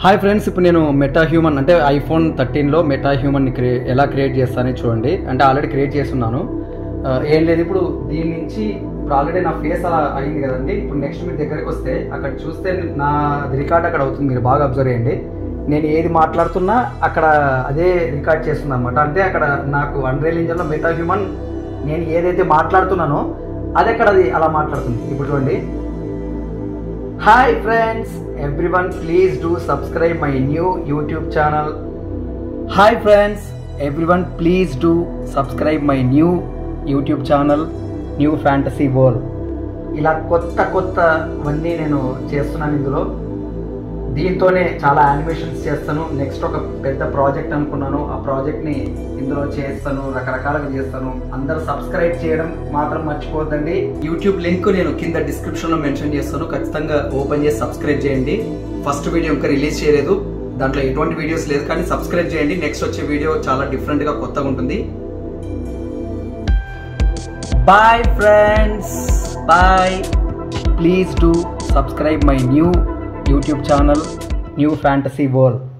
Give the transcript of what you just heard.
hi friends ఇప్పుడు నేను meta human అంటే ఐఫోన్ థర్టీన్లో మెటా హ్యూమన్ క్రియే ఎలా క్రియేట్ చేస్తానని చూడండి అంటే ఆల్రెడీ క్రియేట్ చేస్తున్నాను ఆ, ఏం లేదు ఇప్పుడు దీని నుంచి ఇప్పుడు ఆల్రెడీ నా ఫేస్ అలా అయింది కదండి ఇప్పుడు నెక్స్ట్ మీరు దగ్గరికి వస్తే అక్కడ చూస్తే నా రికార్డ్ అక్కడ అవుతుంది మీరు బాగా అబ్జర్వ్ చేయండి నేను ఏది మాట్లాడుతున్నా అక్కడ అదే రికార్డ్ చేస్తుంది అనమాట అంటే అక్కడ నాకు అన్రియల్ ఇంజన్లో మెటా హ్యూమన్ నేను ఏదైతే మాట్లాడుతున్నానో అది అక్కడ అది అలా మాట్లాడుతుంది ఇప్పుడు చూడండి hi friends everyone please do subscribe my new YouTube channel hi friends everyone please do subscribe my new YouTube channel new fantasy world ఇలా కొత్త కొత్తవన్నీ నేను చేస్తున్నాను ఇందులో దీంతోనే చాలా యానిమేషన్స్ చేస్తాను నెక్స్ట్ ఒక పెద్ద ప్రాజెక్ట్ అనుకున్నాను ఆ ప్రాజెక్ట్ని ఇందులో చేస్తాను రకరకాలుగా చేస్తాను అందరూ సబ్స్క్రైబ్ చేయడం మాత్రం మర్చిపోద్దండి యూట్యూబ్ లింక్ నేను కింద డిస్క్రిప్షన్లో మెన్షన్ చేస్తాను ఖచ్చితంగా ఓపెన్ చేసి సబ్స్క్రైబ్ చేయండి ఫస్ట్ వీడియో ఇంకా రిలీజ్ చేయలేదు దాంట్లో ఎటువంటి వీడియోస్ లేదు కానీ సబ్స్క్రైబ్ చేయండి నెక్స్ట్ వచ్చే వీడియో చాలా డిఫరెంట్గా కొత్తగా ఉంటుంది bye friends bye please do subscribe my new YouTube channel new fantasy world